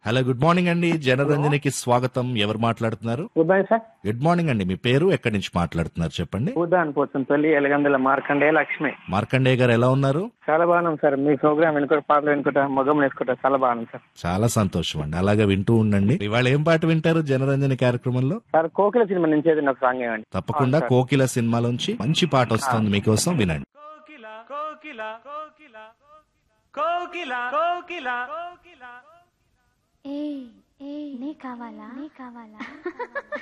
hello good morning అండి జనరంజనికి స్వాగతం ఎవరు మాట్లాడుతున్నారు ఉదయం సార్ గుడ్ మార్నింగ్ అండి మీ పేరు ఎక్కడి నుంచి మాట్లాడుతున్నారు చెప్పండి ఉదయం పోతుంది తల్లి ఎలగందుల మార్కండే లక్ష్మి మార్కండేయ గారు ఎలా ఉన్నారు చాలా బాగున్నాం సార్ మీ ప్రోగ్రామ్ వెనుకుంట పాటలు వెనుకుంటా మొగం వేసుకుంటా చాలా బాగున్నాం సార్ చాలా సంతోషం అండి అలాగా వింటూ ఉండండి ఇవాళ ఏం పాట వింటారు జనరంజని కార్యక్రమంలో సార్ కోకిల సినిమా నుంచి ఏదైనా ఒక సాంగ్ ఇవ్వండి తప్పకుండా కోకిల సినిమాలోంచి మంచి పాట వస్తుంది మీకోసం వినండి కోకిల కోకిల కోకిల కోకిల కోకిల కోకిల ఏ ఏ నీ కావాలా నీ కావాలా